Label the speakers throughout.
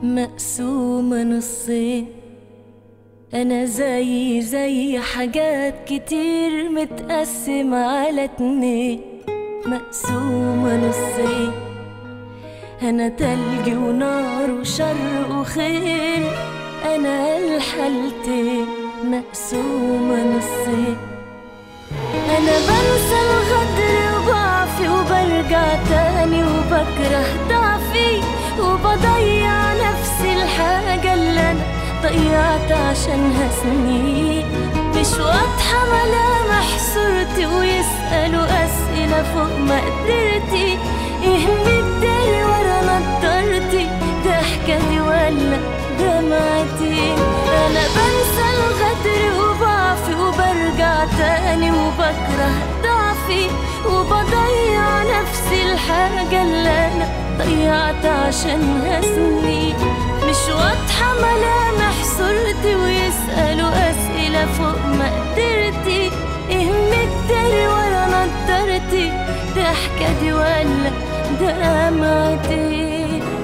Speaker 1: مقسومة نصين أنا زي زي حاجات كتير متقسمة على اتنين مقسومة نصين أنا تلج ونار وشر وخير أنا الحالتين مقسومة نصين أنا بنسى الغدر وضعفي وبرجع تاني وبكره ضعفي وبضيع نفسي الحاجة اللي أنا ضيعت عشانها سنين مش واضحة ملامح صورتي ويسألوا أسئلة فوق مقدرتي إيه مداري ورا نضارتي ضحكتي ولا دمعتي أنا بنسى الغدر وضعفي وبرجع تاني وبكره ضعفي وبضيع نفسي الحاجة اللي أنا ضيعت عشانها سنين مش واضحة ملامح صورتي ويسألوا أسئلة فوق مقدرتي إيه مداري ورا نضارتي ضحكتي ولا دمعتي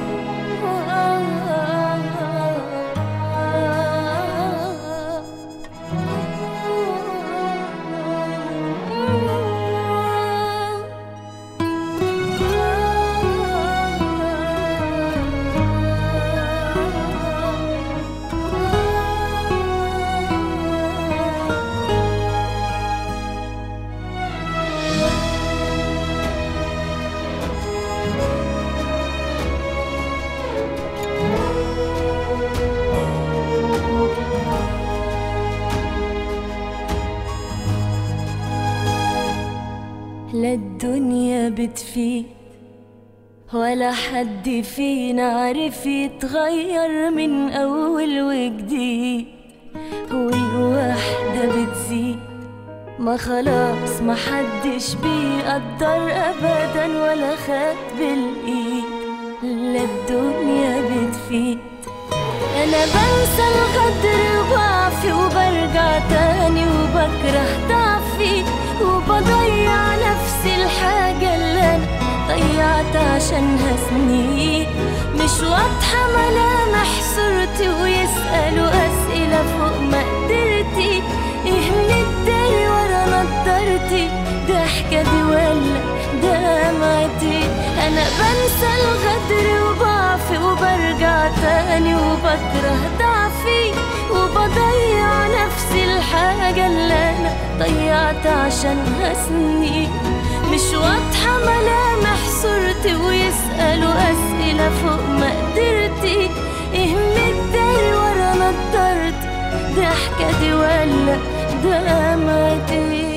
Speaker 1: لا الدنيا بتفيد ولا حد فينا عارف يتغير من أول وجديد والوحدة بتزيد ما خلاص ما حدش بيقدر أبدا ولا خد بالإيد لا الدنيا بتفيد أنا بنسى الغدر وضعفي وبرجع تاني وبكره ضعفي وبضيع نفسي الحاجة اللي أنا ضيعت عشانها سنين مش واضحة ملامح صورتي ويسألوا أسئلة فوق مقدرتي إيه مداري ورا نضارتي ضحكتي ولا دمعتي أنا بنسى الغدر وضعفي وبرجع تاني وبكره ضعفي وبضيع نفسي الحاجة اللي أنا ضيعت عشانها سنين مش واضحة ملامح صورتي ويسألوا أسئلة فوق مقدرتي إيه مداري ورا نضارتي ضحكتي ولا دمعتي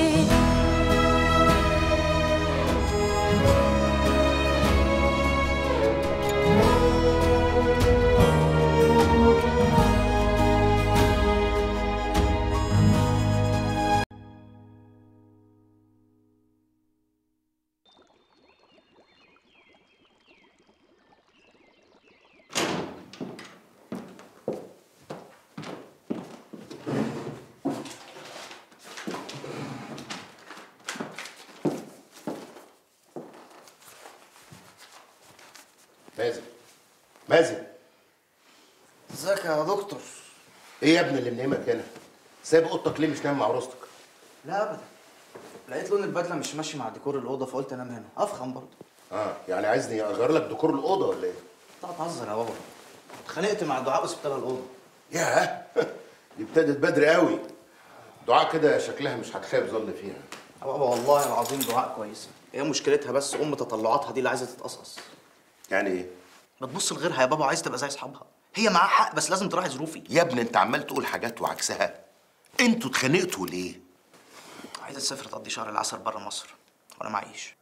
Speaker 2: مازن مازن
Speaker 3: ازيك يا دكتور
Speaker 2: ايه يا ابني اللي منيمك هنا سايب اوضتك ليه مش نايم مع عروستك
Speaker 3: لا ابدا لقيت لون البدله مش ماشي مع ديكور الاوضه فقلت انام هنا افخم برضه
Speaker 2: اه يعني عايزني اغير لك ديكور الاوضه ولا ايه
Speaker 3: انت هتهزر يا بابا اتخانقت مع دعاء وسبت لها الاوضه
Speaker 2: ياه دي ابتدت بدري قوي دعاء كده شكلها مش هتخيب ظل فيها
Speaker 3: يا بابا والله العظيم دعاء كويسه هي مشكلتها بس ام تطلعاتها دي اللي عايزه تتقصص
Speaker 2: يعني ايه
Speaker 3: ما تبص لغيرها يا بابا وعايز تبقى زي اصحابها هي معاها حق بس لازم تراعي ظروفي
Speaker 2: يا ابني انت عمال تقول حاجات وعكسها انتوا اتخانقتوا ليه
Speaker 3: عايزه تسافر تقضي شهر العسل بره مصر وانا معيش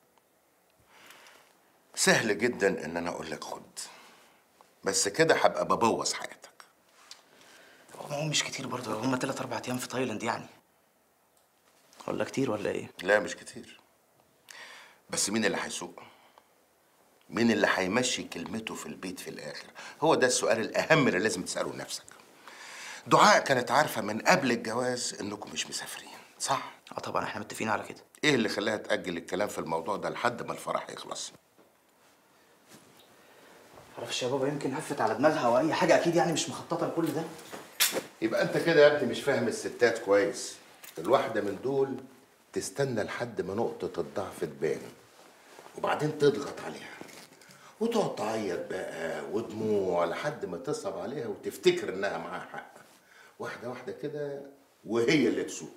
Speaker 2: سهل جدا ان انا اقول لك خد بس كده هبقى ببوظ حياتك
Speaker 3: هو مش كتير برضه هما تلات اربع ايام في تايلاند يعني ولا كتير ولا ايه
Speaker 2: لا مش كتير بس مين اللي هيسوق مين اللي هيمشي كلمته في البيت في الاخر هو ده السؤال الاهم اللي لازم تساله لنفسك دعاء كانت عارفه من قبل الجواز انكم مش مسافرين صح
Speaker 3: اه طبعا احنا متفقين على كده
Speaker 2: ايه اللي خلاها تاجل الكلام في الموضوع ده لحد ما الفرح يخلص
Speaker 3: معرفش يا بابا يمكن هفت على دماغها او اي حاجه اكيد يعني مش مخططه لكل ده
Speaker 2: يبقى انت كده يا ابني مش فاهم الستات كويس الواحدة من دول تستنى لحد ما نقطة الضعف تبان وبعدين تضغط عليها وتقعد تعيط بقى ودموع لحد ما تصعب عليها وتفتكر انها معاها حق واحدة واحدة كده وهي اللي تسوق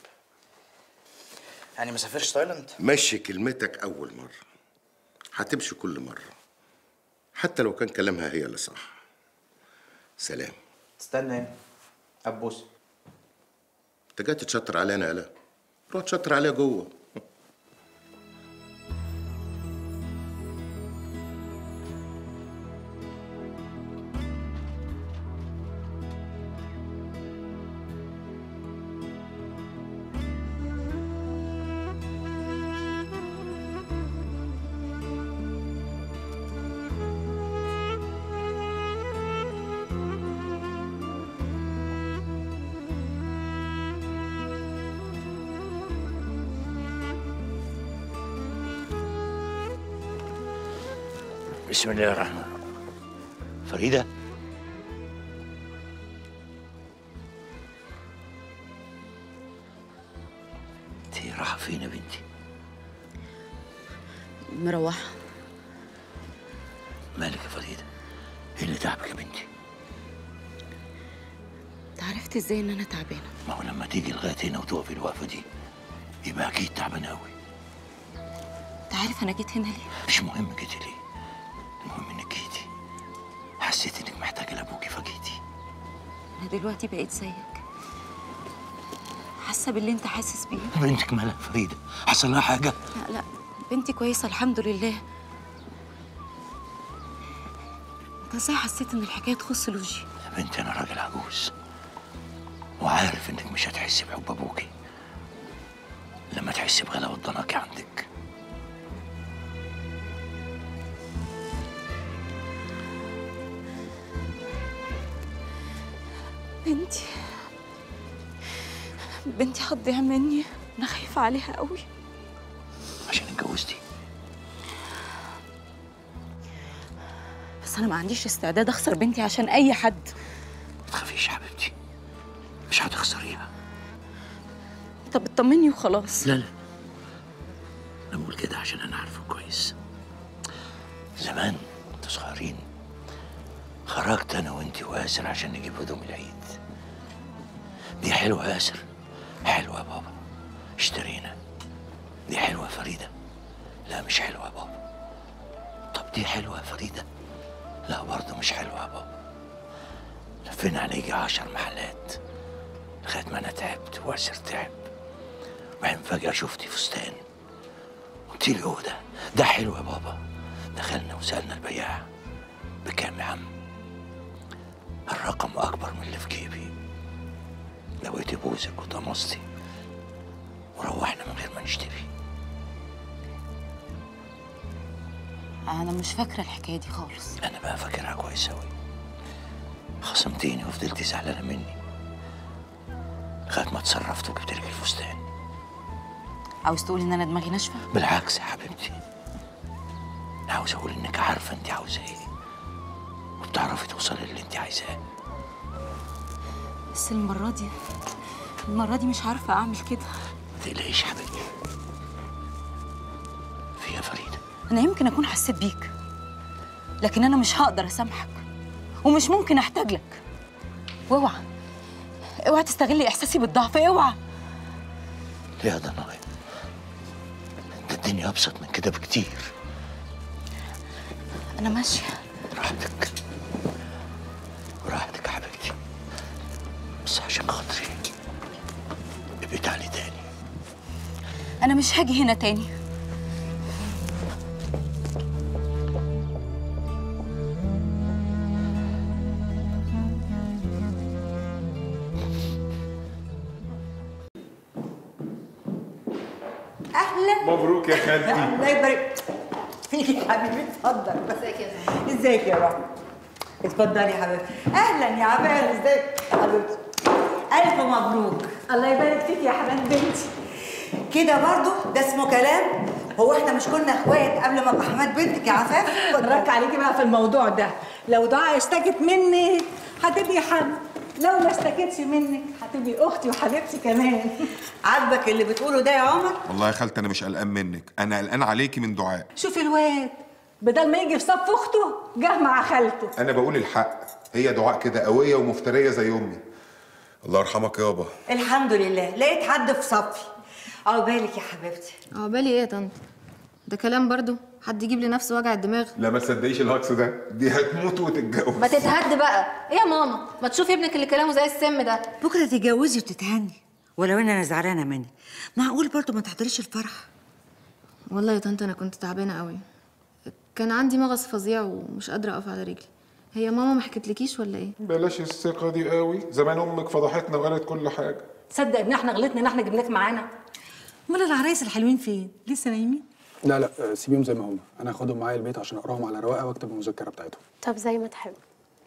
Speaker 3: يعني ما سافرش تايلاند
Speaker 2: مشي كلمتك أول مرة هتمشي كل مرة حتى لو كان كلامها هي اللي صح سلام
Speaker 3: استنى هنا ابوس
Speaker 2: انت جاي تتشطر علينا يالا روح تشطر عليها جوه
Speaker 4: بسم الله الرحمن الرحيم فريدة انت رايحة فين يا بنتي؟
Speaker 5: مروحة
Speaker 4: مالك يا فريدة؟ ايه اللي تعبك يا بنتي؟
Speaker 5: انت عرفت ازاي ان انا تعبانة
Speaker 4: ما هو لما تيجي لغاية هنا وتقفي الوقفة دي يبقى أكيد تعبانة أوي
Speaker 5: انت عارف انا جيت هنا ليه
Speaker 4: مش مهم جيتي ليه المهم إنك جيتي حسيت إنك محتاجة لأبوكي فجيتي
Speaker 5: انا دلوقتي بقيت زيك حاسة باللي انت حاسس بيه
Speaker 4: بنتك مالها يا فريدة؟ حصل لها حاجة؟
Speaker 5: لا لا بنتي كويسة الحمد لله انت ازاي حسيت ان الحكاية تخص لوجي
Speaker 4: يا بنتي أنا راجل عجوز وعارف إنك مش هتحسي بحب أبوكي لما تحسي بغلاوة ضناكي عندك
Speaker 5: بنتي بنتي هتضيع مني انا خايفة عليها قوي
Speaker 4: عشان اتجوزتي
Speaker 5: بس انا ما عنديش استعداد اخسر بنتي عشان اي حد
Speaker 4: ما تخافيش يا حبيبتي مش هتخسريها
Speaker 5: انت بتطمني وخلاص
Speaker 4: لا لا انا بقول كده عشان انا عارفه كويس زمان انتوا صغيرين خرجت انا وانتي واسر عشان نجيب هدوم العيد دي حلوه يا ياسر حلوه يا بابا اشترينا دي حلوه يا فريده لا مش حلوه يا بابا طب دي حلوه يا فريده لا برضه مش حلوه يا بابا لفينا على يجي عشر محلات لغايه ما انا تعبت واسر تعب وبعدين فجأة شفتي فستان قلت لي هو ده ده حلو يا بابا دخلنا وسألنا البياع بكام يا عم الرقم أكبر من اللي في جيبي لويت بوزك وطمستي وروحنا من غير ما نشتري
Speaker 5: انا مش فاكرة الحكاية دي خالص
Speaker 4: أنا بقى فاكرها كويس أوي خصمتيني وفضلتي زعلانة مني لغاية ما اتصرفت وجبت لك الفستان
Speaker 5: عاوز تقول ان انا دماغي ناشفة
Speaker 4: بالعكس يا حبيبتي أنا عاوز اقول انك عارفه انت عاوزه ايه وبتعرفي توصلي للي انت عايزاه
Speaker 5: بس المرة دي المرة دي مش عارفة اعمل كده
Speaker 4: ما تقلقيش يا حبيبتي في يا فريده
Speaker 5: انا يمكن اكون حسيت بيك لكن انا مش هقدر اسامحك ومش ممكن احتاج لك واوعى اوعى تستغلي احساسي بالضعف اوعى
Speaker 4: ليه يا ضنايا ده الدنيا ابسط من كده بكتير
Speaker 5: انا ماشيه
Speaker 4: راحتك راحتك يا حبيبتي بس عشان خاطري ابقي تعالي تاني
Speaker 5: انا مش هاجي هنا تاني
Speaker 6: اهلا
Speaker 7: مبروك يا خالتي
Speaker 6: الله يبارك فيك يا حبيبي اتفضل ازيك يا زلمه ازيك يا رحمه اتفضلي يا حبيبتي اهلا يا عبال ازيك يا حبيبتي الف مبروك الله يبارك فيك يا حنان بنتي كده برضو ده اسمه كلام هو احنا مش كنا اخوات قبل ما ابقى حماد بنتك يا عفاف
Speaker 7: برك عليكي بقى في الموضوع ده لو دعاء اشتكت مني هتبقي حد لو ما اشتكتش منك هتبقي اختي وحبيبتي كمان
Speaker 6: عاجبك اللي بتقوله ده يا عمر
Speaker 8: والله يا خالتي انا مش قلقان منك انا قلقان عليكي من دعاء
Speaker 7: شوفي الواد بدل ما يجي في صف اخته جه مع خالته
Speaker 8: انا بقول الحق هي دعاء كده قويه ومفتريه زي امي الله يرحمك يابا
Speaker 6: الحمد لله لقيت حد في صفي عقبالك يا حبيبتي
Speaker 9: عقبالي ايه يا طنط ده كلام برضو حد يجيب لنفسه وجع الدماغ
Speaker 8: لا ما تصدقيش الهجص ده دي هتموت وتتجوز
Speaker 9: ما تتهد بقى ايه يا ماما ما تشوفي ابنك اللي كلامه زي السم ده
Speaker 6: بكره تتجوزي وتتهني ولو ان انا زعلانه منك معقول برضو ما تحضريش الفرح
Speaker 9: والله يا طنط انا كنت تعبانه قوي كان عندي مغص فظيع ومش قادره اقف على رجلي هي ماما ما حكتلكيش ولا ايه
Speaker 8: بلاش الثقه دي قوي زمان امك فضحتنا وقالت كل حاجه
Speaker 7: تصدق ان احنا غلطنا ان احنا جبناك معانا امال العرايس الحلوين فين لسه نايمين
Speaker 10: لا لا آه، سيبيهم زي ما هم انا هاخدهم معايا البيت عشان اقراهم على رواقه واكتب المذكره بتاعتهم
Speaker 11: طب زي ما تحب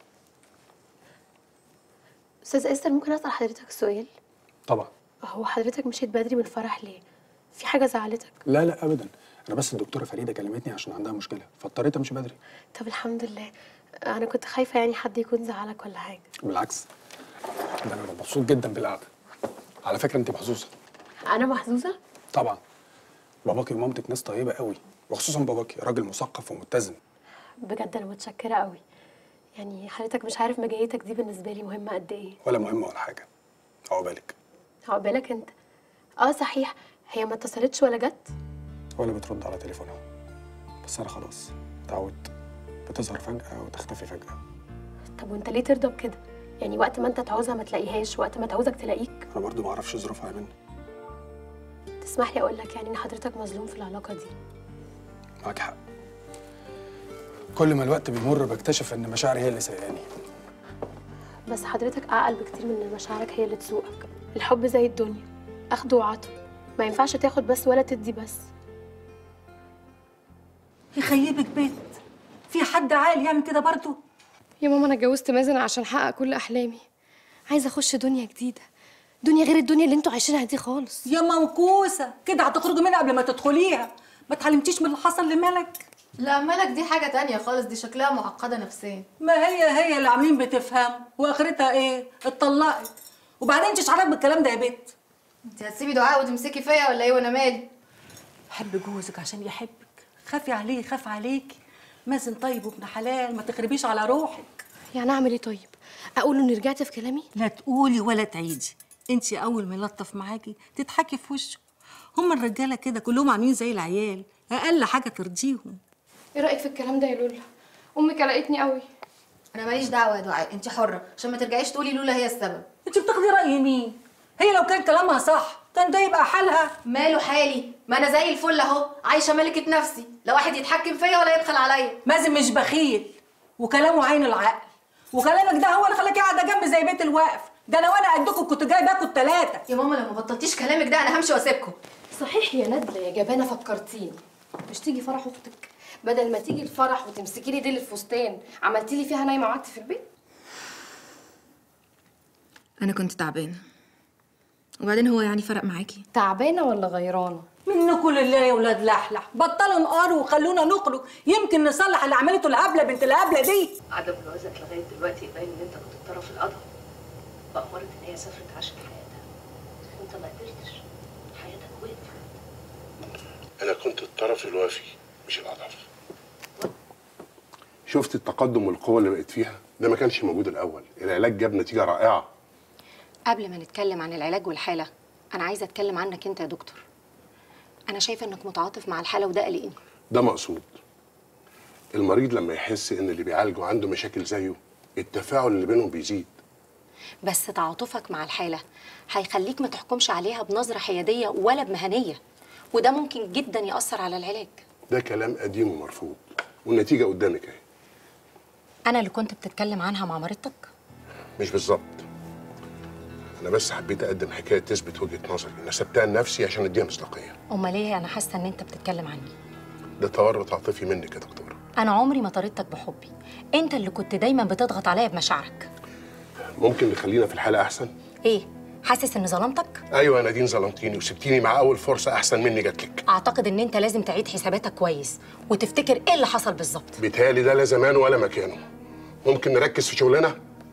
Speaker 11: استاذ استر ممكن اسال حضرتك سؤال
Speaker 10: طبعا
Speaker 11: هو حضرتك مشيت بدري من الفرح ليه في حاجه زعلتك
Speaker 10: لا لا ابدا انا بس الدكتوره فريده كلمتني عشان عندها مشكله فاضطريت امشي بدري
Speaker 11: طب الحمد لله انا كنت خايفه يعني حد يكون زعلك ولا حاجه
Speaker 10: بالعكس ده انا مبسوط جدا بالقعده على فكره انت محظوظه
Speaker 11: انا محظوظه
Speaker 10: طبعا باباكي ومامتك ناس طيبه قوي وخصوصا باباكي راجل مثقف ومتزن
Speaker 11: بجد انا متشكره قوي يعني حضرتك مش عارف مجيتك دي بالنسبه لي مهمه قد ايه
Speaker 10: ولا مهمه ولا حاجه عقبالك
Speaker 11: عقبالك انت اه صحيح هي ما اتصلتش ولا جت
Speaker 10: ولا بترد على تليفونها بس انا خلاص اتعودت بتظهر فجاه وتختفي فجاه
Speaker 11: طب وانت ليه ترضى بكده يعني وقت ما انت تعوزها ما تلاقيهاش وقت ما تعوزك تلاقيك
Speaker 10: انا برضو ما اعرفش ظروفها مني
Speaker 11: تسمح لي اقول لك يعني ان حضرتك مظلوم في العلاقه دي
Speaker 10: معاك حق كل ما الوقت بيمر بكتشف ان مشاعري هي اللي سايقاني
Speaker 11: بس حضرتك اعقل بكتير من ان مشاعرك هي اللي تسوقك الحب زي الدنيا اخد وعطا ما ينفعش تاخد بس ولا تدي بس
Speaker 7: يخيبك بيت في حد عاقل يعمل كده برضو
Speaker 11: يا ماما انا اتجوزت مازن عشان احقق كل احلامي عايزه اخش دنيا جديده دنيا غير الدنيا اللي انتوا عايشينها دي خالص
Speaker 7: يا موكوسه كده هتخرجي منها قبل ما تدخليها ما اتعلمتيش من اللي حصل لملك
Speaker 9: لا مالك دي حاجه تانية خالص دي شكلها معقده نفسيا
Speaker 7: ما هي هي اللي عاملين بتفهم واخرتها ايه اتطلقت وبعدين انت شعرك بالكلام ده يا بت
Speaker 9: انت هتسيبي دعاء وتمسكي فيا ولا ايه وانا مالي
Speaker 7: حب جوزك عشان يحبك خافي عليه خاف عليكي مازن طيب وابن حلال ما تخربيش على روحك
Speaker 11: يعني اعمل ايه طيب اقول له اني رجعت في كلامي
Speaker 7: لا تقولي ولا تعيدي انت اول ما يلطف معاكي تضحكي في وشه هم الرجاله كده كلهم عاملين زي العيال اقل حاجه ترضيهم
Speaker 11: ايه رايك في الكلام ده يا لولا امي قلقتني قوي
Speaker 9: انا ماليش دعوه يا دعاء انت حره عشان ما ترجعيش تقولي لولا هي السبب
Speaker 7: انت بتاخدي راي مين هي لو كان كلامها صح كان ده يبقى حالها
Speaker 9: ماله حالي ما انا زي الفل اهو عايشه ملكه نفسي لا واحد يتحكم فيا ولا يبخل عليا
Speaker 7: مازن مش بخيل وكلامه عين العقل وكلامك ده هو اللي خلاكي قاعده جنبي زي بيت الوقف ده انا وانا قدكم كنت جايباكم التلاته
Speaker 9: يا ماما لو ما بطلتيش كلامك ده انا همشي واسيبكم
Speaker 11: صحيح يا ندله يا جبانه فكرتيني مش تيجي فرح اختك بدل ما تيجي الفرح وتمسكي لي ديل الفستان عملتي لي فيها نايمه وقعدتي في البيت
Speaker 9: انا كنت تعبانه وبعدين هو يعني فرق معاكي
Speaker 11: تعبانه ولا غيرانه
Speaker 7: منكم لله يا ولاد لحلح بطلوا نقاروا وخلونا نخرج يمكن نصلح اللي عملته الهبله بنت الهبله دي
Speaker 12: عدم جوازك لغايه دلوقتي يبين ان انت كنت الطرف الأضعف وأمرت ان هي سافرت عشان حياتها وانت ما قدرتش حياتك وقفت
Speaker 13: أنا كنت الطرف الوافي مش الأضعف شفت التقدم والقوة اللي بقت فيها ده ما كانش موجود الأول العلاج جاب نتيجة رائعة
Speaker 14: قبل ما نتكلم عن العلاج والحالة أنا عايزة أتكلم عنك أنت يا دكتور أنا شايفة إنك متعاطف مع الحالة وده قلقني
Speaker 13: ده مقصود المريض لما يحس إن اللي بيعالجه عنده مشاكل زيه التفاعل اللي بينهم بيزيد
Speaker 14: بس تعاطفك مع الحالة هيخليك ما تحكمش عليها بنظرة حيادية ولا بمهنية وده ممكن جدا يأثر على العلاج
Speaker 13: ده كلام قديم ومرفوض والنتيجة قدامك اهي
Speaker 14: أنا اللي كنت بتتكلم عنها مع مريضتك
Speaker 13: مش بالظبط أنا بس حبيت أقدم حكاية تثبت وجهة نظري نسبتها لنفسي عشان أديها مصداقية
Speaker 14: أمال ليه أنا حاسة إن أنت بتتكلم عني
Speaker 13: ده تورط عاطفي منك يا دكتور
Speaker 14: أنا عمري ما طردتك بحبي أنت اللي كنت دايما بتضغط عليا بمشاعرك
Speaker 13: ممكن نخلينا في الحالة أحسن
Speaker 14: إيه حاسس ان ظلمتك
Speaker 13: ايوه يا نادين ظلمتيني وسبتيني مع اول فرصه احسن مني جات لك
Speaker 14: اعتقد ان انت لازم تعيد حساباتك كويس وتفتكر ايه اللي حصل بالظبط
Speaker 13: بيتهيألي ده لا زمانه ولا مكانه ممكن نركز في شغلنا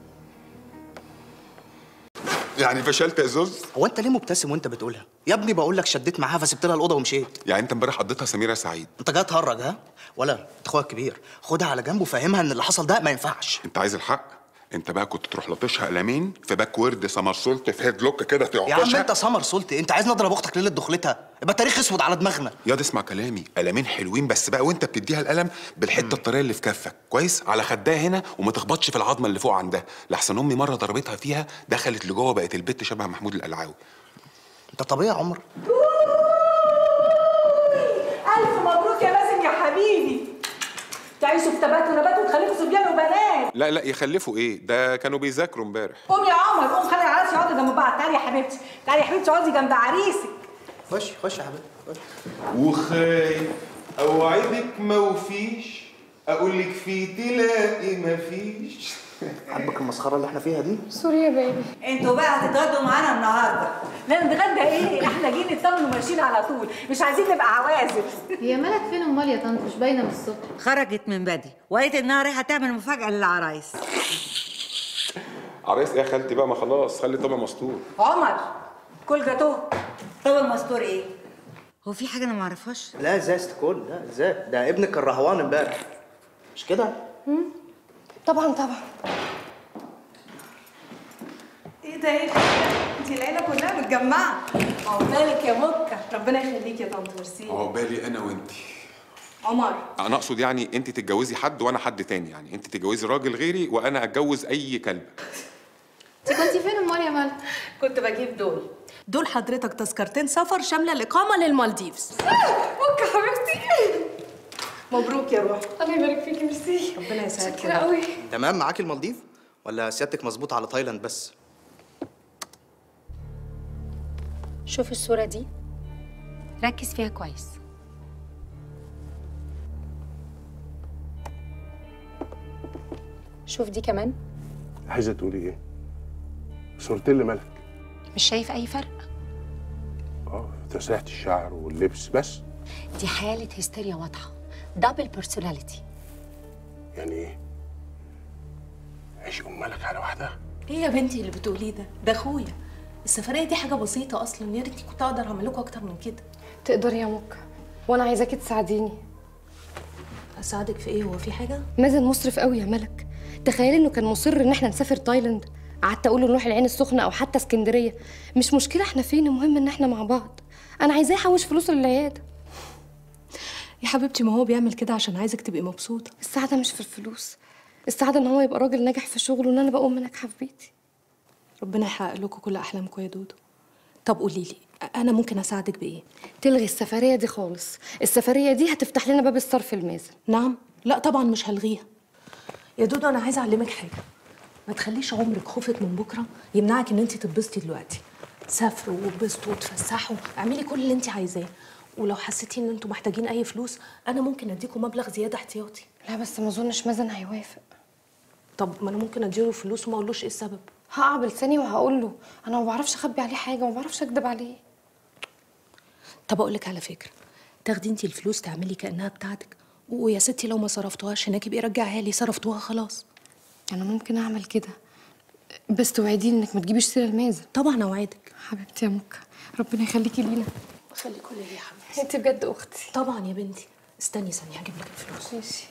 Speaker 8: يعني فشلت يا زوز
Speaker 3: هو انت ليه مبتسم وانت بتقولها يا ابني بقول لك شديت معاها فسبت لها الاوضه ومشيت
Speaker 8: يعني انت امبارح قضيتها سميره سعيد
Speaker 3: انت جاي تهرج ها ولا انت اخويا الكبير خدها على جنب وفهمها ان اللي حصل ده ما ينفعش
Speaker 8: انت عايز الحق انت بقى كنت تروح لطشها قلمين في باك وورد سمرسولت في هيد لوك كده
Speaker 3: يا عم
Speaker 8: تعطشها
Speaker 3: انت سمر سلطي انت عايز نضرب اختك ليله دخلتها يبقى تاريخ اسود على دماغنا
Speaker 8: ياض اسمع كلامي قلمين حلوين بس بقى وانت بتديها القلم بالحته الطريه اللي في كفك كويس على خدها هنا وما تخبطش في العظمه اللي فوق عندها لحسن امي مره ضربتها فيها دخلت لجوه بقت البت شبه محمود القلعاوي
Speaker 3: انت طبيعي يا عمر
Speaker 7: ألف مبروك يا باسم يا حبيبي تعيشوا في تبات ونبات وتخلفوا صبيان وبنات
Speaker 8: لا لا يخلفوا ايه ده كانوا بيذاكروا امبارح
Speaker 7: قوم يا عمر قوم خلي العراس يقعدوا جنب بعض تعالي يا حبيبتي تعالي يا حبيبتي اقعدي جنب عريسك
Speaker 3: خش خش يا حبيبي خش
Speaker 8: وخايف اوعدك ما وفيش اقول لك في تلاقي ما فيش
Speaker 3: عاجبك المسخره اللي احنا فيها دي
Speaker 11: سوري يا بيبي
Speaker 6: انتوا بقى هتتغدوا معانا النهارده
Speaker 7: لا نتغدى ايه احنا جايين نطمن وماشيين على طول مش عايزين نبقى عوازل
Speaker 9: هي مالك فين امال يا طنط مش باينه من الصبح
Speaker 6: خرجت من بدري وقالت انها رايحه تعمل مفاجاه للعرايس
Speaker 8: عرايس ايه يا خالتي بقى ما خلاص خلي طبق مستور
Speaker 7: عمر كل جاتوه
Speaker 6: طب المستور ايه هو في حاجه انا ما اعرفهاش
Speaker 3: لا ازاي استكول لا ازاي ده ابنك كان رهوان امبارح مش كده
Speaker 11: طبعا طبعا
Speaker 7: ايه ده ايه ده انت العيله كلها متجمعه عقبالك يا مكه ربنا يخليك يا طنط ميرسي
Speaker 8: عقبالي انا وانت
Speaker 7: عمر
Speaker 8: انا اقصد يعني انت تتجوزي حد وانا حد تاني يعني انت تتجوزي راجل غيري وانا اتجوز اي كلب
Speaker 9: انت كنتي فين امال يا مال
Speaker 7: كنت بجيب دول دول حضرتك تذكرتين سفر شامله الاقامه للمالديفز
Speaker 11: مكة حبيبتي
Speaker 7: مبروك يا روح
Speaker 11: الله يبارك فيكي ميرسي
Speaker 7: ربنا يسعدك
Speaker 11: شكرا قوي
Speaker 3: تمام معاكي المالديف ولا سيادتك مظبوط على تايلاند بس
Speaker 14: شوف الصورة دي ركز فيها كويس شوف دي كمان
Speaker 13: عايزه تقولي ايه صورتين لملك
Speaker 14: مش شايف أي فرق
Speaker 13: اه تسريحه الشعر واللبس بس
Speaker 14: دي حالة هستيريا واضحة دبل بيرسوناليتي
Speaker 13: يعني ايه عيش ام ملك على واحده
Speaker 15: ايه يا بنتي اللي بتقوليه ده ده اخويا السفريه دي حاجه بسيطه اصلا يا ريتني كنت اقدر اعمل لكم اكتر من كده
Speaker 11: تقدري يا مكة وانا عايزاكي تساعديني
Speaker 15: اساعدك في ايه هو في حاجه
Speaker 11: مازن مسرف قوي يا ملك تخيلي انه كان مصر ان احنا نسافر تايلاند قعدت اقول له نروح العين السخنه او حتى اسكندريه مش مشكله احنا فين المهم ان احنا مع بعض انا عايزاه يحوش فلوسه للعياده
Speaker 15: يا حبيبتي ما هو بيعمل كده عشان عايزك تبقي مبسوطه
Speaker 11: السعاده مش في الفلوس السعاده ان هو يبقى راجل ناجح في شغله وان انا بقوم ناجحه في بيتي
Speaker 15: ربنا يحقق لكم كل احلامكم يا دودو طب قولي لي انا ممكن اساعدك بايه
Speaker 11: تلغي السفريه دي خالص السفريه دي هتفتح لنا باب الصرف المازن
Speaker 15: نعم لا طبعا مش هلغيها يا دودو انا عايزه اعلمك حاجه ما تخليش عمرك خوفك من بكره يمنعك ان انت تتبسطي دلوقتي سافروا واتبسطوا وتفسحوا اعملي كل اللي انت عايزاه ولو حسيتي ان انتوا محتاجين اي فلوس انا ممكن اديكم مبلغ زياده احتياطي
Speaker 11: لا بس ما اظنش مازن هيوافق
Speaker 15: طب ما انا ممكن اديله فلوس وما اقولوش ايه السبب
Speaker 11: هقع بلساني وهقول له انا ما بعرفش اخبي عليه حاجه وما بعرفش اكدب عليه
Speaker 15: طب اقول لك على فكره تاخدي انت الفلوس تعملي كانها بتاعتك ويا ستي لو ما صرفتوهاش هناك يبقى رجعها لي صرفتوها خلاص
Speaker 11: انا ممكن اعمل كده بس توعديني انك ما تجيبيش سيره المازن
Speaker 15: طبعا اوعدك
Speaker 11: حبيبتي يا مكة ربنا يخليكي لينا
Speaker 15: خليكوا ليا يا حبيبتي
Speaker 11: انت بجد اختي
Speaker 15: طبعا يا بنتي استني ثانيه هجيب لك الفلوس
Speaker 11: ماشي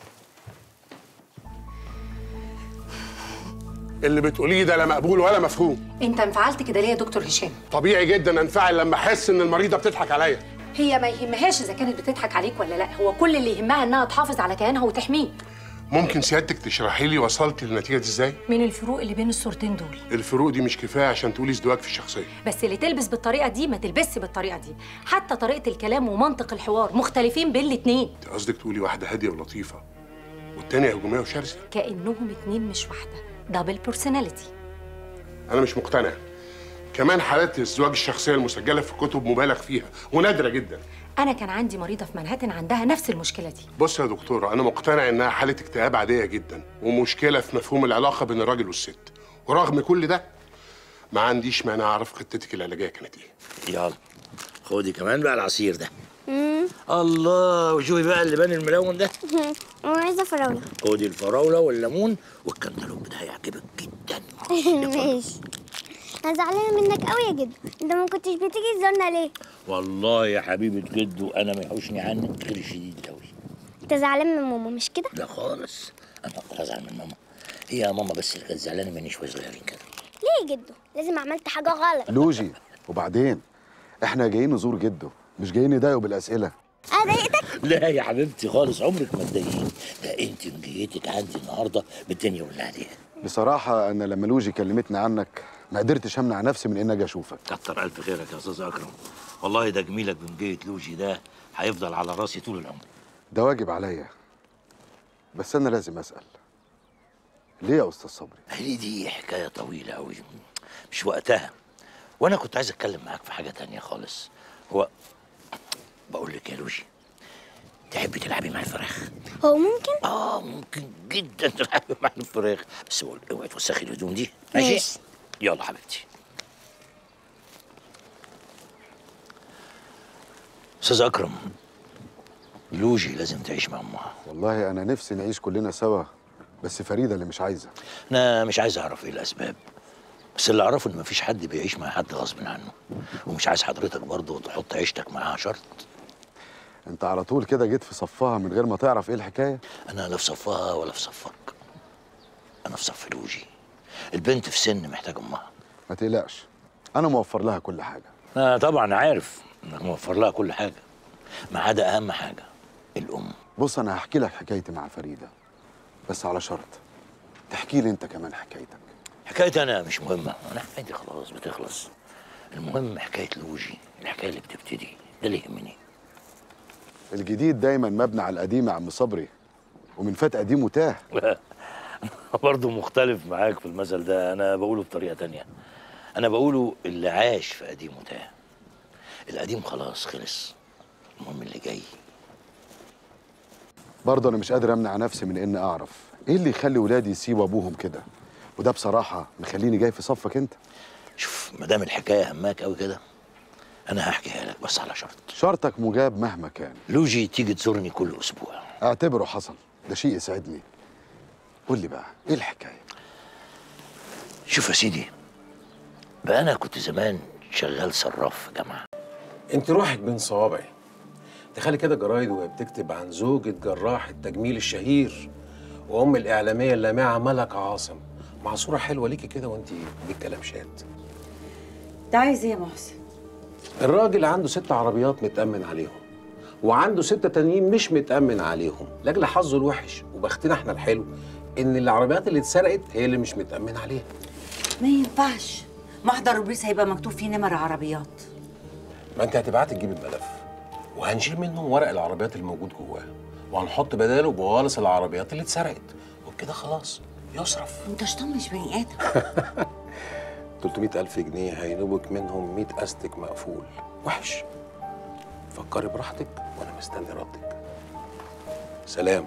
Speaker 13: اللي بتقوليه ده لا مقبول ولا مفهوم
Speaker 14: انت انفعلت كده ليه يا دكتور هشام
Speaker 13: طبيعي جدا انفعل لما احس ان المريضه بتضحك عليا
Speaker 14: هي ما يهمهاش اذا كانت بتضحك عليك ولا لا هو كل اللي يهمها انها تحافظ على كيانها وتحميه
Speaker 13: ممكن سيادتك تشرحي لي وصلت للنتيجه دي ازاي
Speaker 14: من الفروق اللي بين الصورتين دول
Speaker 13: الفروق دي مش كفايه عشان تقولي ازدواج في الشخصيه
Speaker 14: بس اللي تلبس بالطريقه دي ما تلبسش بالطريقه دي حتى طريقه الكلام ومنطق الحوار مختلفين بين الاتنين
Speaker 13: انت قصدك تقولي واحده هاديه ولطيفه والتانيه هجوميه وشرسه
Speaker 14: كانهم اتنين مش واحده دبل بيرسوناليتي
Speaker 13: انا مش مقتنع كمان حالات ازدواج الشخصيه المسجله في الكتب مبالغ فيها ونادره جدا
Speaker 14: انا كان عندي مريضه في منهاتن عندها نفس المشكله دي
Speaker 13: بص يا دكتوره انا مقتنع انها حاله اكتئاب عاديه جدا ومشكله في مفهوم العلاقه بين الراجل والست ورغم كل ده ما عنديش مانع اعرف خطتك العلاجيه كانت ايه
Speaker 4: يلا خدي كمان بقى العصير ده الله وشوفي بقى اللبان الملون ده
Speaker 16: انا عايزه فراوله
Speaker 4: خدي الفراوله والليمون والكنتالوب ده هيعجبك جدا
Speaker 16: ماشي انا زعلانه منك قوي يا جدو انت ما كنتش بتيجي تزورنا ليه
Speaker 4: والله يا حبيبه جدو انا ما يحوشني عنك غير شديد قوي
Speaker 16: انت زعلان من ماما مش كده
Speaker 4: لا خالص انا اقدر ازعل من ماما هي يا ماما بس اللي كانت زعلانه مني شويه صغيرين كده
Speaker 16: ليه يا جدو لازم عملت حاجه غلط
Speaker 17: لوجي وبعدين احنا جايين نزور جده مش جايين نضايقه بالاسئله
Speaker 16: انا ضايقتك
Speaker 4: لا يا حبيبتي خالص عمرك ما تضايقيني ده انت مجيتك عندي النهارده بالدنيا واللي عليها
Speaker 17: بصراحه انا لما لوجي كلمتني عنك ما قدرتش امنع نفسي من ان اجي اشوفك
Speaker 4: كتر الف خيرك يا استاذ اكرم والله ده جميلك بمجيه لوجي ده هيفضل على راسي طول العمر
Speaker 17: ده واجب عليا بس انا لازم اسال ليه يا استاذ صبري
Speaker 4: هي دي حكايه طويله قوي مش وقتها وانا كنت عايز اتكلم معاك في حاجه تانية خالص هو بقول لك يا لوجي تحبي تلعبي مع الفراخ
Speaker 16: هو ممكن
Speaker 4: اه ممكن جدا تلعبي مع الفراخ بس بقول اوعي توسخي الهدوم دي ماشي
Speaker 16: ماشي.
Speaker 4: يلا حبيبتي استاذ اكرم لوجي لازم تعيش مع امها
Speaker 17: والله انا نفسي نعيش كلنا سوا بس فريده اللي مش عايزه
Speaker 4: انا مش عايز اعرف ايه الاسباب بس اللي اعرفه ان مفيش حد بيعيش مع حد غصب عنه ومش عايز حضرتك برضه تحط عيشتك معاها شرط
Speaker 17: انت على طول كده جيت في صفها من غير ما تعرف ايه الحكايه
Speaker 4: انا لا في صفها ولا في صفك انا في صف لوجي البنت في سن محتاجه امها
Speaker 17: ما تقلقش انا موفر لها كل حاجه
Speaker 4: انا طبعا عارف انك موفر لها كل حاجه ما عدا اهم حاجه الام
Speaker 17: بص انا هحكي لك حكايتي مع فريده بس على شرط تحكي لي انت كمان حكايتك
Speaker 4: حكايتي انا مش مهمه انا حكايتي خلاص بتخلص المهم حكايه لوجي الحكايه اللي بتبتدي ده اللي يهمني
Speaker 17: الجديد دايما مبني على القديم يا عم صبري ومن فات قديم وتاه
Speaker 4: برضه مختلف معاك في المثل ده انا بقوله بطريقه تانية انا بقوله اللي عاش في قديم وتاه القديم خلاص خلص المهم اللي جاي
Speaker 17: برضه انا مش قادر امنع نفسي من ان اعرف ايه اللي يخلي ولادي يسيبوا ابوهم كده وده بصراحه مخليني جاي في صفك انت
Speaker 4: شوف ما دام الحكايه هماك قوي كده انا هحكيها لك بس على شرط
Speaker 17: شرطك مجاب مهما كان
Speaker 4: لوجي تيجي تزورني كل اسبوع
Speaker 17: اعتبره حصل ده شيء يسعدني قول لي بقى ايه الحكايه
Speaker 4: شوف يا سيدي بقى انا كنت زمان شغال صراف في جامعه
Speaker 18: انت روحك بين صوابعي تخيلي كده جرايد وهي بتكتب عن زوجة جراح التجميل الشهير وام الاعلاميه اللامعه ملك عاصم مع صوره حلوه ليكي كده وانت بالكلبشات
Speaker 6: انت عايز ايه يا محسن
Speaker 18: الراجل عنده ست عربيات متأمن عليهم وعنده ستة تانيين مش متأمن عليهم لأجل حظه الوحش وبختنا احنا الحلو إن العربيات اللي اتسرقت هي اللي مش متأمن عليها
Speaker 6: ما ينفعش محضر البوليس هيبقى مكتوب فيه نمر عربيات
Speaker 18: ما أنت هتبعتي تجيب الملف وهنشيل منهم ورق العربيات الموجود جواه وهنحط بداله بوالص العربيات اللي اتسرقت وبكده خلاص يصرف
Speaker 6: انت شطان مش بني ادم
Speaker 18: 300 ألف جنيه هينوبك منهم 100 أستك مقفول وحش فكري براحتك وأنا مستني ردك سلام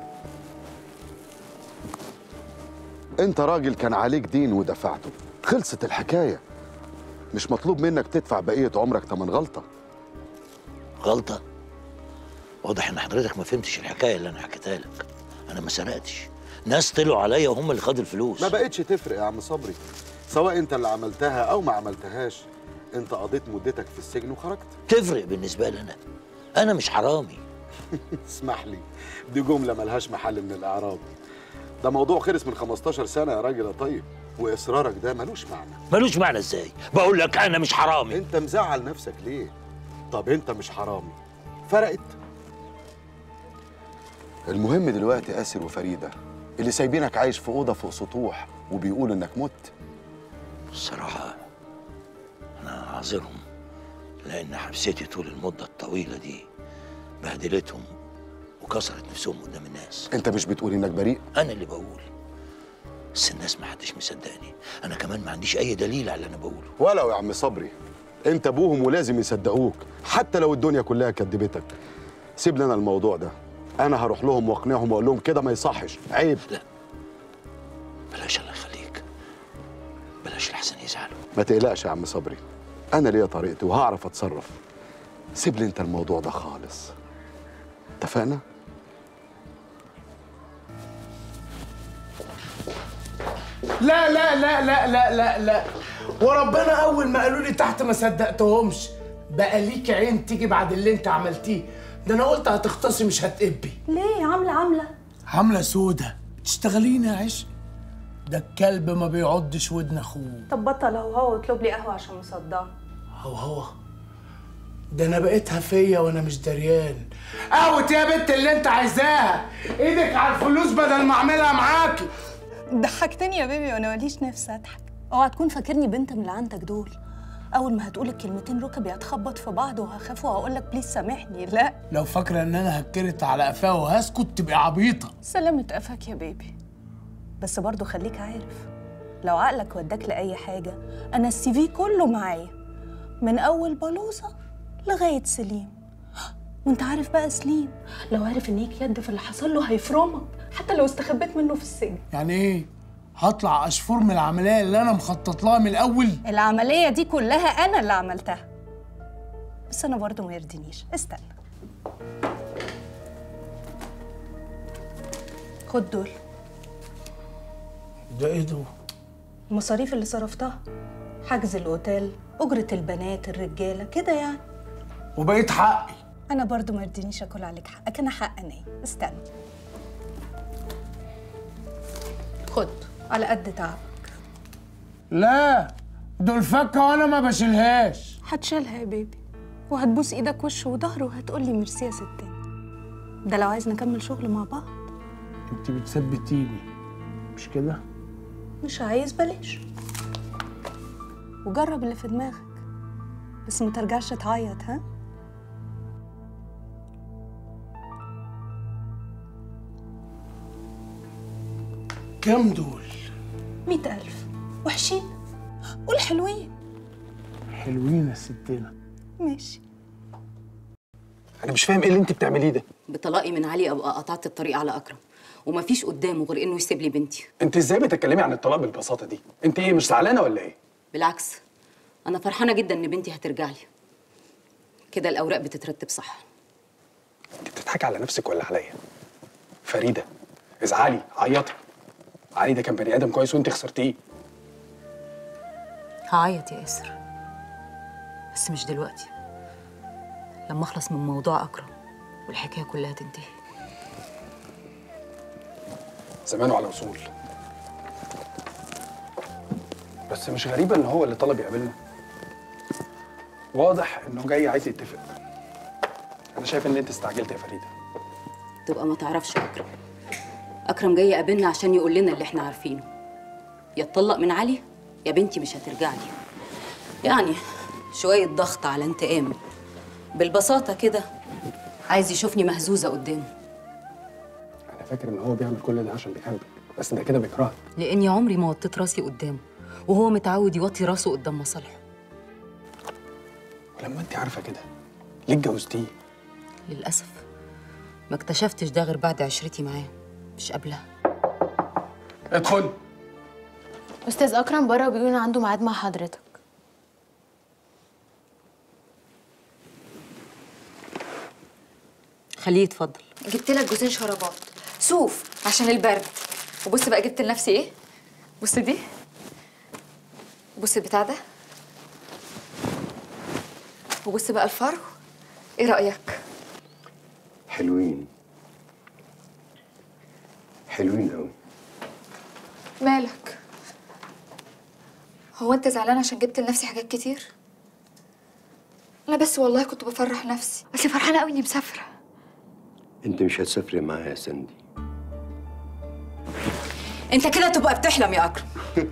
Speaker 17: انت راجل كان عليك دين ودفعته خلصت الحكايه مش مطلوب منك تدفع بقيه عمرك تمن غلطه
Speaker 4: غلطه واضح ان حضرتك ما فهمتش الحكايه اللي انا حكيتها لك انا ما سرقتش ناس طلعوا عليا وهم اللي خدوا الفلوس
Speaker 17: ما بقتش تفرق يا عم صبري سواء انت اللي عملتها او ما عملتهاش انت قضيت مدتك في السجن وخرجت
Speaker 4: تفرق بالنسبه لي انا انا مش حرامي
Speaker 17: اسمح لي دي جمله ملهاش محل من الاعراب ده موضوع خلص من 15 سنه يا راجل يا طيب واصرارك ده ملوش معنى
Speaker 4: ملوش معنى ازاي بقول لك انا مش حرامي
Speaker 17: انت مزعل نفسك ليه طب انت مش حرامي فرقت المهم دلوقتي اسر وفريده اللي سايبينك عايش في اوضه فوق سطوح وبيقولوا انك مت
Speaker 4: الصراحه انا عذرهم لان حبستي طول المده الطويله دي بهدلتهم وكسرت نفسهم قدام الناس
Speaker 17: انت مش بتقول انك بريء
Speaker 4: انا اللي بقول بس الناس ما حدش مصدقني انا كمان ما عنديش اي دليل على اللي انا بقوله
Speaker 17: ولو يا عم صبري انت ابوهم ولازم يصدقوك حتى لو الدنيا كلها كدبتك سيب لنا الموضوع ده انا هروح لهم واقنعهم واقول لهم كده ما يصحش عيب
Speaker 4: لا بلاش الله يخليك بلاش لحسن يزعلوا
Speaker 17: ما تقلقش يا عم صبري انا ليا طريقتي وهعرف اتصرف سيب لي انت الموضوع ده خالص اتفقنا
Speaker 19: لا لا لا لا لا لا لا وربنا اول ما قالوا لي تحت ما صدقتهمش بقى ليك عين تيجي بعد اللي انت عملتيه ده انا قلت هتختصي مش هتقبي
Speaker 15: ليه عامله عامله
Speaker 19: عامله سودة تشتغليني يا عش ده الكلب ما بيعضش ودن اخوه
Speaker 15: طب بطل هو هو واطلب لي قهوه عشان مصدعه
Speaker 19: هو هو ده انا بقيتها فيا وانا مش دريان قهوة يا بنت اللي انت عايزاها ايدك على الفلوس بدل ما اعملها معاكي
Speaker 15: ضحكتني يا بيبي وانا ماليش نفسي اضحك اوعى تكون فاكرني بنت من اللي عندك دول اول ما هتقول الكلمتين ركبي هتخبط في بعض وهخاف وهقول لك بليز سامحني لا
Speaker 19: لو فاكره ان انا هكرت على قفاه وهسكت تبقى عبيطه
Speaker 15: سلامة قفاك يا بيبي بس برضو خليك عارف لو عقلك وداك لأي حاجة أنا السي في كله معايا من أول بلوزة لغاية سليم وانت عارف بقى سليم لو عارف ان ليك يد في اللي حصل له هيفرمك حتى لو استخبيت منه في السجن
Speaker 19: يعني ايه هطلع اشفور من العمليه اللي انا مخطط لها من الاول
Speaker 15: العملية دي كلها أنا اللي عملتها بس أنا برضو ما يرضينيش استنى خد دول
Speaker 19: ده ايه ده
Speaker 15: المصاريف اللي صرفتها حجز الأوتيل أجرة البنات الرجالة كده يعني
Speaker 19: وبقيت حقي
Speaker 15: أنا برضو ما يرضينيش أكل عليك حقك أنا حقانية استنى خد على قد تعبك
Speaker 19: لا دول فكه وانا ما بشيلهاش
Speaker 15: هتشيلها يا بيبي وهتبوس ايدك وش وظهر وهتقولي ميرسي يا ستين ده لو عايز نكمل شغل مع بعض
Speaker 19: انت بتثبتيني مش كده
Speaker 15: مش عايز بلاش وجرب اللي في دماغك بس ما ترجعش تعيط ها
Speaker 19: كام دول
Speaker 15: مئة ألف وحشين قول حلوين
Speaker 19: حلوين يا ستنا
Speaker 15: ماشي
Speaker 10: انا مش فاهم ايه اللي انت بتعمليه ده
Speaker 5: بطلاقي من علي ابقى قطعت الطريق على اكرم ومفيش قدامه غير انه يسيب لي بنتي
Speaker 10: انت ازاي بتتكلمي عن الطلاق بالبساطه دي انت ايه مش زعلانه ولا ايه
Speaker 5: بالعكس انا فرحانه جدا ان بنتي هترجع لي كده الاوراق بتترتب صح
Speaker 10: انت بتضحكي على نفسك ولا عليا فريده ازعلي عيطي علي ده كان بني ادم كويس وانت خسرتيه
Speaker 5: هعيط يا ياسر بس مش دلوقتي لما اخلص من موضوع اكرم والحكايه كلها تنتهي
Speaker 10: زمانه على وصول بس مش غريبة ان هو اللي طلب يقابلنا واضح انه جاي عايز يتفق انا شايف ان انت استعجلت يا فريدة
Speaker 5: تبقى ما تعرفش اكرم اكرم جاي يقابلنا عشان يقول لنا اللي احنا عارفينه يا اتطلق من علي يا بنتي مش هترجع لي يعني شويه ضغط على انتقام بالبساطه كده عايز يشوفني مهزوزه قدامه
Speaker 10: انا فاكر ان هو بيعمل كل ده عشان بيحبك بس ده كده بيكرهك
Speaker 5: لاني عمري ما وطيت راسي قدامه وهو متعود يوطي راسه قدام مصالحه
Speaker 10: ولما انت عارفة كده ليه اتجوزتيه
Speaker 5: للاسف ما اكتشفتش ده غير بعد عشرتي معاه مش قبلها
Speaker 10: ادخل
Speaker 9: استاذ اكرم بره بيقول ان عنده ميعاد مع حضرتك
Speaker 5: خليه يتفضل
Speaker 20: جبت لك جوزين شرابات صوف عشان البرد وبص بقى جبت لنفسي ايه بص دي بص البتاع ده وبص بقى الفرو ايه رايك
Speaker 13: حلوين حلوين قوي
Speaker 20: مالك هو انت زعلان عشان جبت لنفسي حاجات كتير انا بس والله كنت بفرح نفسي اصل فرحانه قوي اني مسافره
Speaker 4: انت مش هتسافري معايا يا سندي
Speaker 5: انت كده تبقى بتحلم يا اكرم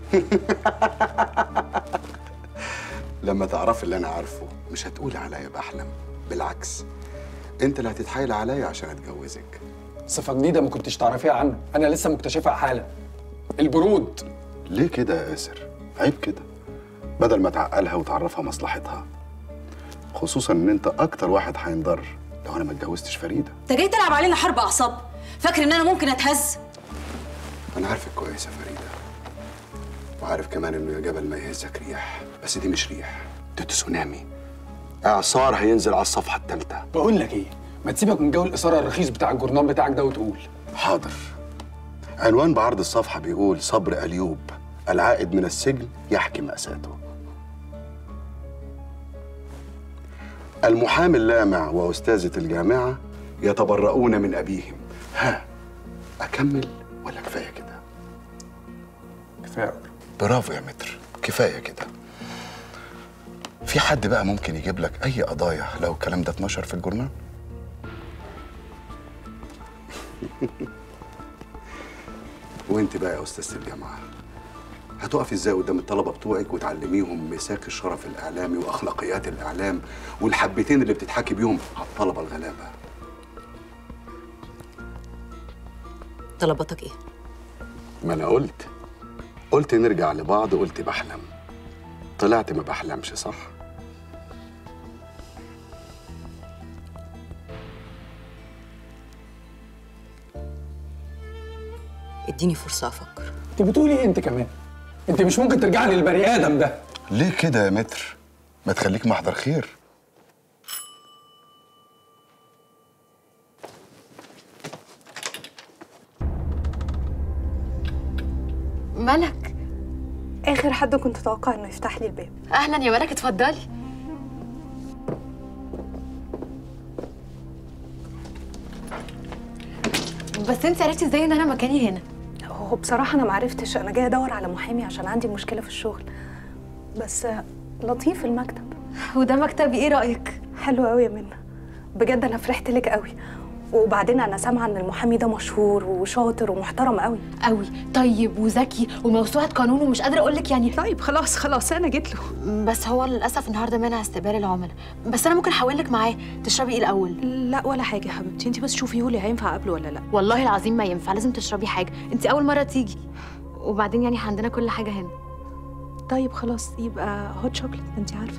Speaker 17: لما تعرفي اللي انا عارفه مش هتقولي عليا بحلم بالعكس انت اللي هتتحايل عليا عشان اتجوزك
Speaker 10: صفة جديدة ما كنتش تعرفيها عنه انا لسه مكتشفها حالا البرود
Speaker 17: ليه كده يا ياسر عيب كده بدل ما تعقلها وتعرفها مصلحتها خصوصا ان انت اكتر واحد هينضر لو انا ما اتجوزتش فريده
Speaker 5: انت جاي تلعب علينا حرب اعصاب فاكر ان انا ممكن اتهز
Speaker 17: انا عارفك كويس يا فريده وعارف كمان انه يا جبل ما يهزك ريح بس دي مش ريح دي تسونامي اعصار هينزل على الصفحه الثالثه
Speaker 10: بقول لك ايه ما تسيبك من جو الاثاره الرخيص بتاع الجورنال بتاعك ده وتقول
Speaker 17: حاضر عنوان بعرض الصفحه بيقول صبر ايوب العائد من السجن يحكي مأساته المحامي اللامع وأستاذة الجامعة يتبرؤون من أبيهم ها أكمل ولا كفاية كده؟
Speaker 10: كفاية
Speaker 17: برافو يا متر كفاية كده في حد بقى ممكن يجيب لك أي قضايا لو الكلام ده اتنشر في الجورنال؟ وانت بقى يا أستاذة الجامعة هتقف ازاي قدام الطلبه بتوعك وتعلميهم مساك الشرف الاعلامي واخلاقيات الاعلام والحبتين اللي بتضحكي بيهم على الطلبه الغلابه
Speaker 5: طلباتك ايه؟
Speaker 17: ما انا قلت قلت نرجع لبعض قلت بحلم طلعت ما بحلمش صح
Speaker 5: اديني فرصه افكر
Speaker 10: انت بتقولي ايه انت كمان انت مش ممكن ترجعني للبني ادم ده
Speaker 17: ليه كده يا متر ما تخليك محضر خير
Speaker 20: ملك
Speaker 21: اخر حد كنت اتوقع انه يفتح لي الباب
Speaker 20: اهلا يا ملك اتفضلي بس انت عرفتي ازاي ان انا مكاني هنا
Speaker 21: هو بصراحه انا معرفتش انا جايه ادور على محامي عشان عندي مشكله في الشغل بس لطيف المكتب
Speaker 20: وده مكتبي ايه رايك
Speaker 21: حلو قوي يا منى بجد انا فرحت لك قوي وبعدين انا سامعه ان المحامي ده مشهور وشاطر ومحترم قوي
Speaker 20: قوي طيب وذكي وموسوعه قانون ومش قادره اقول لك يعني
Speaker 21: طيب خلاص خلاص انا جيت له
Speaker 20: بس هو للاسف النهارده مانع استقبال العملاء بس انا ممكن احاول لك معاه تشربي ايه الاول
Speaker 21: لا ولا حاجه يا حبيبتي انت بس شوفي يولي هينفع قبله ولا لا
Speaker 20: والله العظيم ما ينفع لازم تشربي حاجه انت اول مره تيجي وبعدين يعني إحنا عندنا كل حاجه هنا
Speaker 21: طيب خلاص يبقى هوت شوكليت انت عارفه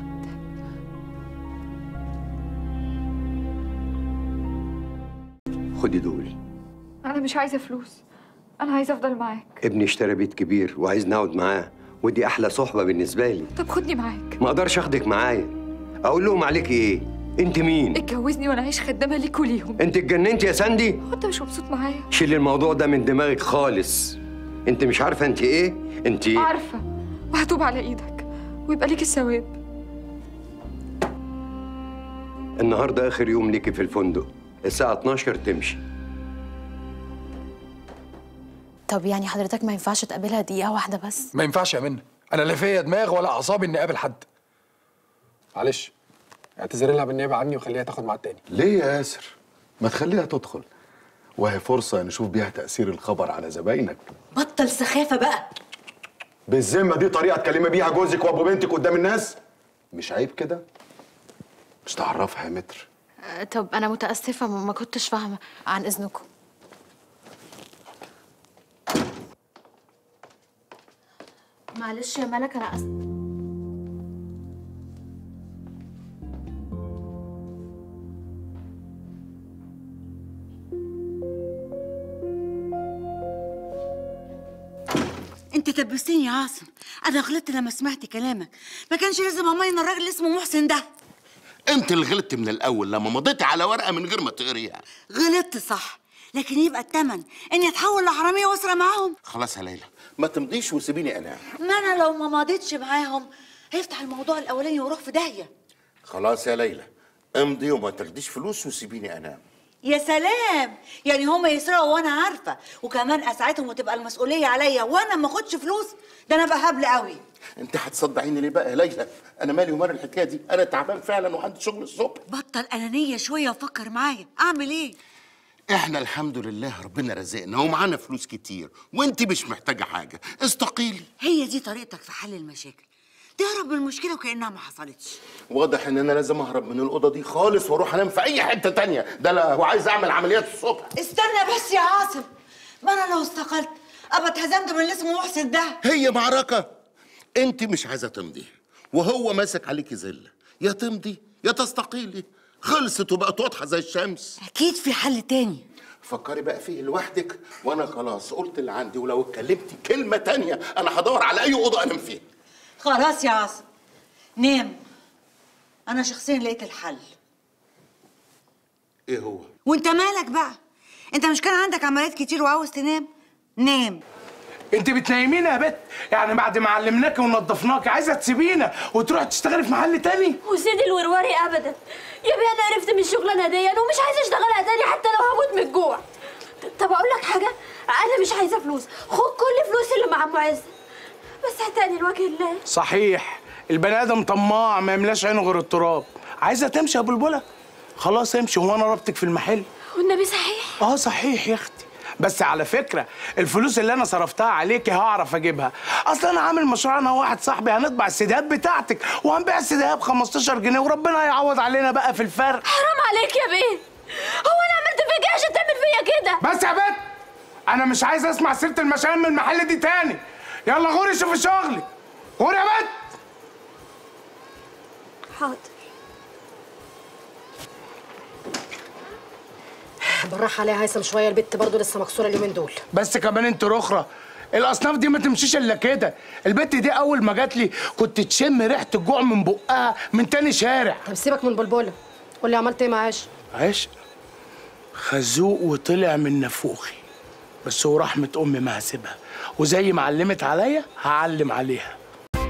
Speaker 22: خدي دول
Speaker 20: انا مش عايزه فلوس انا عايزه افضل معاك
Speaker 22: ابني اشترى بيت كبير وعايز نقعد معاه ودي احلى صحبه بالنسبه لي
Speaker 20: طب خدني معاك
Speaker 22: ما اقدرش اخدك معايا اقول لهم عليك ايه انت مين
Speaker 20: اتجوزني وانا عايش خدامه ليك وليهم
Speaker 22: انت اتجننت يا ساندي
Speaker 20: هو انت مش مبسوط معايا
Speaker 22: شيل الموضوع ده من دماغك خالص انت مش عارفه انت ايه انت
Speaker 20: عارفه وهتوب على ايدك ويبقى ليك الثواب
Speaker 22: النهارده اخر يوم ليكي في الفندق الساعه 12 تمشي
Speaker 20: طب يعني حضرتك ما ينفعش تقابلها دقيقه واحده بس
Speaker 10: ما ينفعش يا منى انا لا فيا دماغ ولا اعصاب اني اقابل حد معلش اعتذري لها بالنيابه عني وخليها تاخد مع التاني
Speaker 17: ليه يا ياسر ما تخليها تدخل وهي فرصه نشوف بيها تاثير الخبر على زباينك
Speaker 5: بطل سخافه بقى
Speaker 17: بالذمه دي طريقه تكلمي بيها جوزك وابو بنتك قدام الناس مش عيب كده مش تعرفها يا متر
Speaker 20: أه، طب انا متاسفه ما ما كنتش فاهمه عن اذنكم معلش يا ملك انا أس...
Speaker 23: انت تبستني يا عاصم انا غلطت لما سمعت كلامك ما كانش لازم امين الراجل اللي اسمه محسن ده
Speaker 2: انت اللي غلطت من الاول لما مضيتي على ورقه من غير ما تقريها
Speaker 23: غلطت صح لكن يبقى التمن اني اتحول لحراميه واسرق معاهم
Speaker 2: خلاص يا ليلى ما تمضيش وسيبيني انام
Speaker 23: ما انا لو ما مضيتش معاهم هيفتح الموضوع الاولاني ويروح في داهيه
Speaker 2: خلاص يا ليلى امضي وما تاخديش فلوس وسيبيني انام
Speaker 23: يا سلام يعني هم يسرقوا وانا عارفه وكمان اساعدهم وتبقى المسؤوليه عليا وانا ما اخدش فلوس ده انا ابقى هبل قوي
Speaker 2: انت هتصدعيني ليه بقى يا ليلى انا مالي ومال الحكايه دي انا تعبان فعلا وعندي شغل الصبح
Speaker 23: بطل انانيه شويه وفكر معايا اعمل ايه
Speaker 2: احنا الحمد لله ربنا رزقنا ومعانا فلوس كتير وانت مش محتاجه حاجه استقيلي
Speaker 23: هي دي طريقتك في حل المشاكل تهرب من المشكله وكانها ما حصلتش
Speaker 2: واضح ان انا لازم اهرب من الاوضه دي خالص واروح انام في اي حته تانية ده لا هو عايز اعمل عمليات الصبح
Speaker 23: استنى بس يا عاصم ما انا لو استقلت ابقى اتهزمت من اللي اسمه محسن ده
Speaker 2: هي معركه انت مش عايزه تمضي وهو ماسك عليكي زله يا تمضي يا تستقيلي خلصت وبقت واضحه زي الشمس
Speaker 23: اكيد في حل تاني
Speaker 2: فكري بقى فيه لوحدك وانا خلاص قلت اللي عندي ولو اتكلمتي كلمه تانية انا هدور على اي اوضه انام فيها
Speaker 23: خلاص يا عاصم نام انا شخصيا لقيت الحل
Speaker 2: ايه هو
Speaker 23: وانت مالك بقى انت مش كان عندك عمليات كتير وعاوز تنام نام
Speaker 19: انت بتنيمينا يا بت يعني بعد ما علمناكي ونضفناكي عايزه تسيبينا وتروحي تشتغلي في محل تاني
Speaker 1: وسيدي الوروري ابدا يا بيه انا عرفت من الشغلانه دي ومش عايزه اشتغلها تاني حتى لو هموت من الجوع طب اقول لك حاجه انا مش عايزه فلوس خد كل فلوس اللي مع ام عز بس هتاني لوجه الله
Speaker 19: صحيح البني ادم طماع ما يملاش عينه غير التراب عايزه تمشي يا بلبله خلاص امشي هو انا ربطك في المحل
Speaker 1: والنبي صحيح
Speaker 19: اه صحيح يا اختي بس على فكره الفلوس اللي انا صرفتها عليكي هعرف اجيبها اصل انا عامل مشروع انا وواحد صاحبي هنطبع السيديهات بتاعتك وهنبيع السيديهات ب 15 جنيه وربنا هيعوض علينا بقى في الفرق
Speaker 1: حرام عليك يا بيه هو انا عملت فيك ايه عشان تعمل فيا كده
Speaker 19: بس يا بت انا مش عايز اسمع سيره المشايين من المحل دي تاني يلا غوري شوفي شغلي غوري يا بت
Speaker 1: حاضر
Speaker 8: بالراحه عليها هيثم شويه البت برضه لسه مكسوره اليومين دول
Speaker 19: بس كمان انت رخرة الاصناف دي ما تمشيش الا كده البت دي اول ما جات لي كنت تشم ريحه الجوع من بقها من تاني شارع
Speaker 8: طب سيبك من بلبله قول لي عملت ايه مع عاش
Speaker 19: عشق خازوق وطلع من نافوخي بس ورحمة أمي ما هسيبها وزي ما علمت عليا هعلم عليها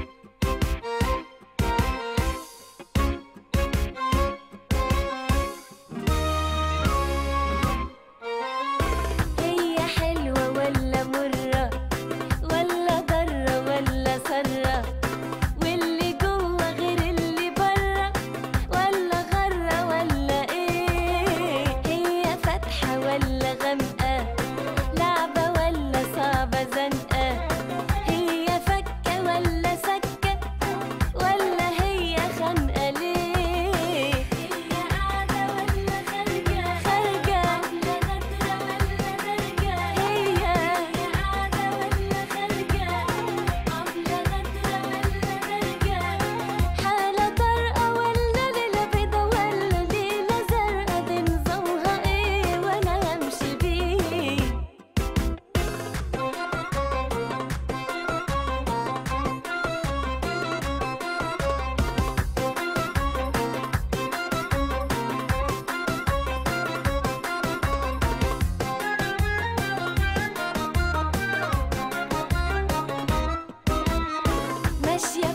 Speaker 1: هي حلوة ولا مرة ولا ضرة ولا سرة واللي جوه غير اللي بره ولا غرة ولا ايه هي فاتحة ولا غامقة لعبة ولا صعبة زنقة هي فكة ولا سكة ولا هي خانقة ليه هي قاعدة ولا خارجة خارجة هي قاعدة ولا خارجة قبل غدرة ولا خارجة حالة طارئة ولا ليلة بيضة ولا ليلة زرقاء دي نظامها ايه وانا همشي بيه ماشية